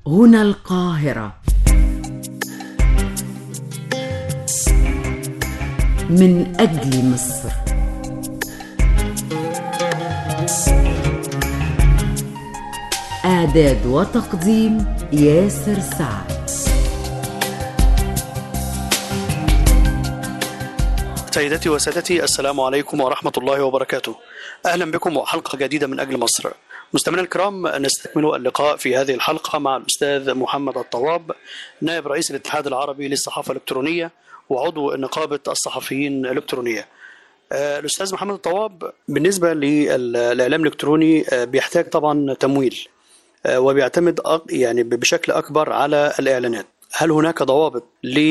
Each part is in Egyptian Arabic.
هنا القاهرة من أجل مصر إعداد وتقديم ياسر سعد سيداتي وسادتي السلام عليكم ورحمة الله وبركاته أهلا بكم وحلقة جديدة من أجل مصر مستمعينا الكرام نستكمل اللقاء في هذه الحلقة مع الأستاذ محمد الطواب نائب رئيس الاتحاد العربي للصحافة الإلكترونية وعضو نقابة الصحفيين الإلكترونية آه، الأستاذ محمد الطواب بالنسبة للإعلام الإلكتروني آه، بيحتاج طبعا تمويل آه، وبيعتمد أق- يعني بشكل أكبر على الإعلانات هل هناك ضوابط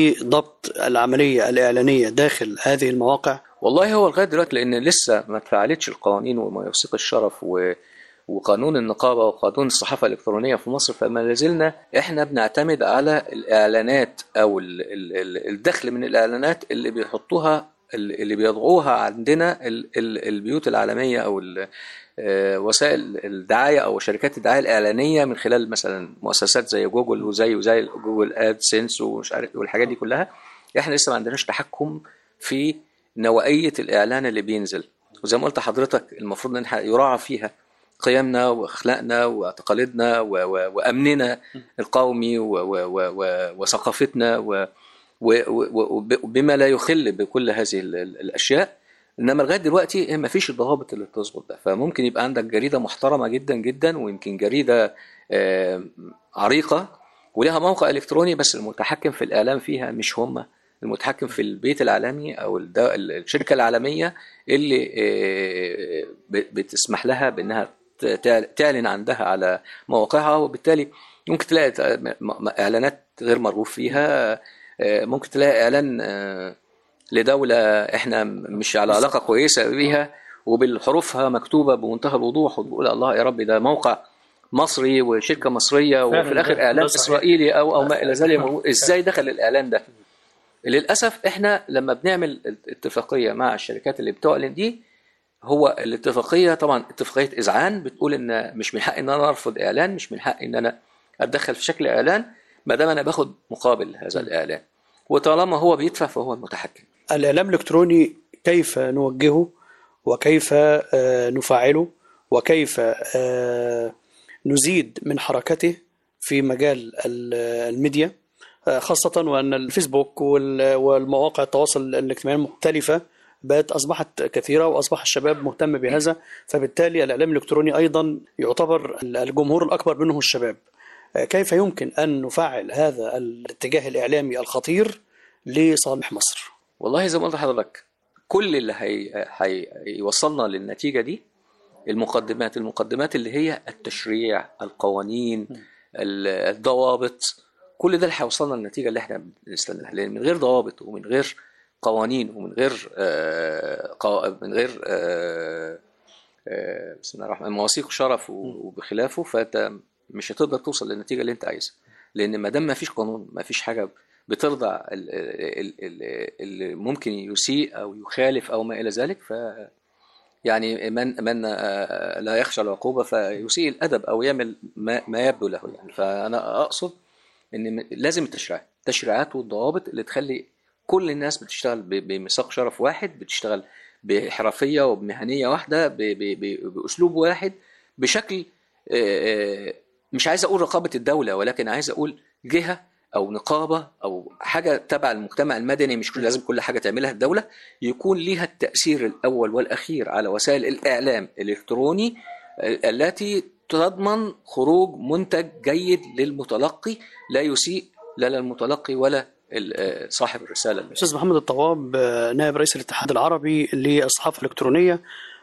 لضبط العملية الإعلانية داخل هذه المواقع؟ والله هو لغايه دلوقتي لان لسه ما اتفعلتش القوانين وما يوثق الشرف و... وقانون النقابه وقانون الصحافه الالكترونيه في مصر فما لازلنا احنا بنعتمد على الاعلانات او ال... ال... ال- الدخل من الاعلانات اللي بيحطوها اللي بيضعوها عندنا ال... ال... البيوت العالميه او ال... آه، وسائل الدعايه او شركات الدعايه الاعلانيه من خلال مثلا مؤسسات زي جوجل وزي وزي جوجل ادسنس ومش عارف والحاجات دي كلها احنا لسه ما عندناش تحكم في نوعيه الاعلان اللي بينزل وزي ما قلت لحضرتك المفروض ان احنا يراعى فيها قيمنا واخلاقنا وتقاليدنا و- و- وامننا القومي و- و- و- و- وثقافتنا و- و- و- وب- وبما لا يخل بكل هذه ال- ال- الاشياء انما لغايه دلوقتي ما فيش الضوابط اللي تظبط ده فممكن يبقى عندك جريده محترمه جدا جدا ويمكن جريده آه، عريقه ولها موقع الكتروني بس المتحكم في الاعلام فيها مش هم المتحكم في البيت العالمي او الد- الشركه العالميه اللي آه، ب- بتسمح لها بانها ت- تع- تعلن عندها على مواقعها وبالتالي ممكن تلاقي م- م- اعلانات غير مرغوب فيها آه، ممكن تلاقي اعلان آه، لدوله احنا مش على علاقه كويسه بيها وبالحروفها مكتوبه بمنتهى الوضوح وبتقول الله يا رب ده موقع مصري وشركه مصريه وفي فعلاً الاخر ده- اعلان ده صحيح. اسرائيلي او او ما الى ذلك ازاي دخل الاعلان ده للاسف احنا لما بنعمل اتفاقيه مع الشركات اللي بتعلن دي هو الاتفاقيه طبعا اتفاقيه اذعان بتقول ان مش من حقي ان انا ارفض اعلان مش من حقي ان انا اتدخل في شكل اعلان ما دام انا باخد مقابل هذا الاعلان وطالما هو بيدفع فهو المتحكم الإعلام الإلكتروني كيف نوجهه وكيف آه، نفعله وكيف آه، نزيد من حركته في مجال ال- الميديا آه، خاصة وأن الفيسبوك وال- والمواقع التواصل الاجتماعي المختلفة بقت أصبحت كثيرة وأصبح الشباب مهتم بهذا فبالتالي الإعلام الإلكتروني أيضا يعتبر الجمهور الأكبر منه الشباب آه، كيف يمكن أن نفعل هذا الاتجاه الإعلامي الخطير لصالح مصر؟ والله زي ما قلت لحضرتك كل اللي هي... هيوصلنا للنتيجه دي المقدمات المقدمات اللي هي التشريع القوانين ال- الضوابط كل ده اللي هيوصلنا للنتيجه اللي احنا بنستناها لان من غير ضوابط ومن غير قوانين ومن غير آه قو... من غير آه آه بسم الله الرحمن مواثيق شرف و- وبخلافه فانت مش هتقدر توصل للنتيجه اللي انت عايزها لان ما دام ما فيش قانون ما فيش حاجه بترضع ال- ال- ال- اللي ممكن يسيء او يخالف او ما الى ذلك ف يعني من من آه، لا يخشى العقوبه فيسيء الادب او يعمل ما, ما يبدو له يعني فانا اقصد ان م- لازم التشريعات التشريعات والضوابط اللي تخلي كل الناس بتشتغل ب- بميثاق شرف واحد بتشتغل بحرفيه وبمهنيه واحده ب- ب- ب- باسلوب واحد بشكل آه، آه، مش عايز اقول رقابه الدوله ولكن عايز اقول جهه او نقابه او حاجه تبع المجتمع المدني مش كل- لازم كل حاجه تعملها الدوله يكون ليها التاثير الاول والاخير على وسائل الاعلام الالكتروني آه، التي تضمن خروج منتج جيد للمتلقي لا يسيء لا للمتلقي ولا ال- آه، صاحب الرساله استاذ محمد الطواب آه، نائب رئيس الاتحاد العربي للصحافه الالكترونيه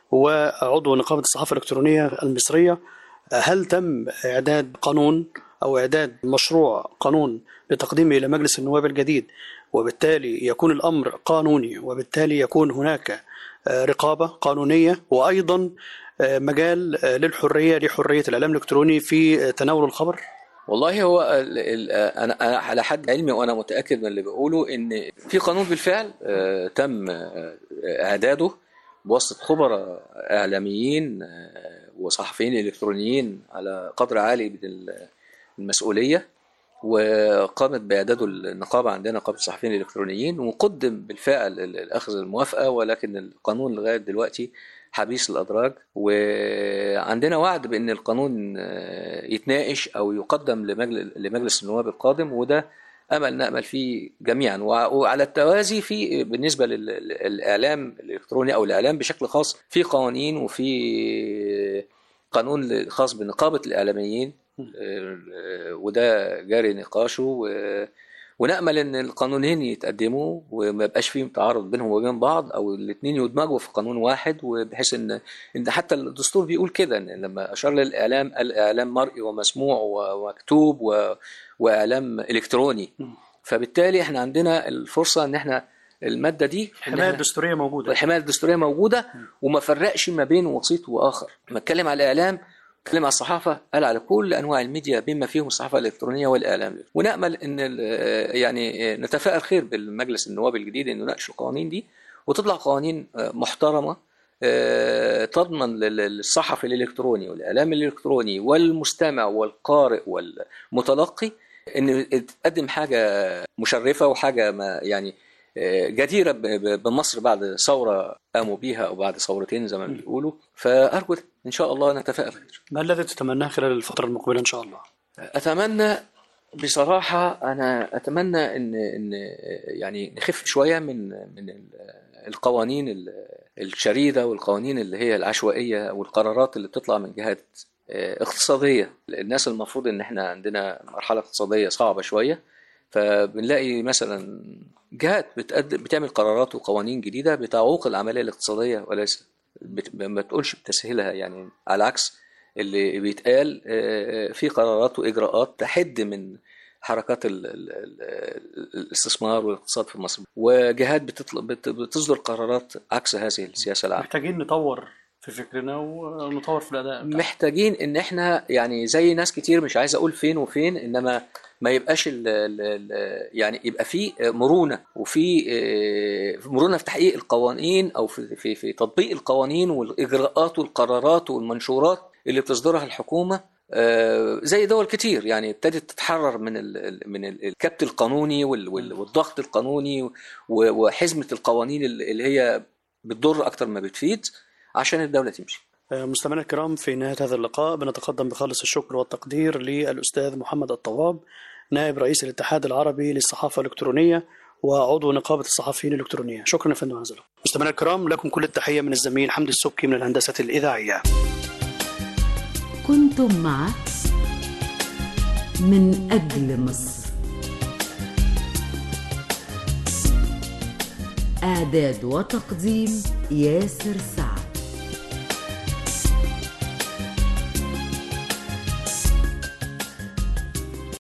وعضو نقابه الصحافه الالكترونيه المصريه آه، هل تم اعداد قانون او اعداد مشروع قانون لتقديمه الى مجلس النواب الجديد وبالتالي يكون الامر قانوني وبالتالي يكون هناك آه، رقابه قانونيه وايضا آه، مجال آه، للحريه لحريه الاعلام الالكتروني في آه، تناول الخبر والله هو ال ال انا أنا على حد علمي وانا متاكد من اللي بقوله ان في قانون بالفعل آه، تم آه، اعداده بواسطه خبراء اعلاميين آه، وصحفيين الكترونيين على قدر عالي من ال- المسؤوليه وقامت باعداده النقابه عندنا نقابه الصحفيين الالكترونيين وقدم بالفعل ال- الاخذ الموافقه ولكن القانون لغايه دلوقتي حبيس الادراج وعندنا وعد بان القانون آه، يتناقش او يقدم لمجلس لمجلس النواب القادم وده امل نامل فيه جميعا وع- وعلى التوازي في بالنسبه للاعلام الالكتروني او الاعلام بشكل خاص في قوانين وفي قانون خاص بنقابه الاعلاميين آه، وده جاري نقاشه و- ونامل ان القانونين يتقدموا وما يبقاش فيهم تعارض بينهم وبين بعض او الاثنين يدمجوا في قانون واحد وبحيث ان ان حتى الدستور بيقول كده ان لما اشار للاعلام الاعلام مرئي ومسموع ومكتوب و... واعلام الكتروني فبالتالي احنا عندنا الفرصه ان احنا الماده دي إن الحمايه إحنا- الدستوريه موجوده الحمايه الدستوريه موجوده وما فرقش ما بين وسيط واخر لما اتكلم على الاعلام اتكلم على الصحافه قال على كل انواع الميديا بما فيهم الصحافه الالكترونيه والاعلام ونامل ان ال- يعني نتفائل خير بالمجلس النواب الجديد انه يناقش القوانين دي وتطلع قوانين محترمه آه، تضمن لل- للصحفي الالكتروني والاعلام الالكتروني والمستمع والقارئ والمتلقي ان تقدم حاجه مشرفه وحاجه ما يعني آه، جديره ب- ب- بمصر بعد ثوره قاموا بيها او بعد ثورتين زي ما بيقولوا فارجو ان شاء الله نتفائل خير ما الذي تتمناه خلال الفتره المقبله ان شاء الله اتمنى بصراحه انا اتمنى ان ان يعني نخف شويه من من ال- القوانين ال- الشريده والقوانين اللي هي العشوائيه والقرارات اللي بتطلع من جهات آه، اقتصاديه الناس المفروض ان احنا عندنا مرحله اقتصاديه صعبه شويه فبنلاقي مثلا جهات بتقدم بتعمل قرارات وقوانين جديده بتعوق العمليه الاقتصاديه وليس بت- ما تقولش بتسهيلها يعني على العكس اللي بيتقال آه، في قرارات واجراءات تحد من حركات ال- ال- ال- الاستثمار والاقتصاد في مصر وجهات بتطلب بت- بتصدر قرارات عكس هذه السياسه العامه محتاجين نطور في فكرنا ونطور في الاداء بتاعنا. محتاجين ان احنا يعني زي ناس كتير مش عايز اقول فين وفين انما ما يبقاش ال ال ال يعني يبقى في مرونه وفي آه، مرونه في تحقيق القوانين او في في في تطبيق القوانين والاجراءات والقرارات والمنشورات اللي بتصدرها الحكومه آه، زي دول كتير يعني ابتدت تتحرر من ال ال- من ال- الكبت القانوني وال- وال- والضغط القانوني و- وحزمه القوانين اللي هي بتضر اكتر ما بتفيد عشان الدوله تمشي مستمعينا الكرام في نهاية هذا اللقاء بنتقدم بخالص الشكر والتقدير للأستاذ محمد الطواب نائب رئيس الاتحاد العربي للصحافة الإلكترونية وعضو نقابة الصحفيين الإلكترونية شكرا يا فندم على ذلك مستمعينا الكرام لكم كل التحية من الزميل حمد السبكي من الهندسة الإذاعية كنتم مع من أجل مصر إعداد وتقديم ياسر سعد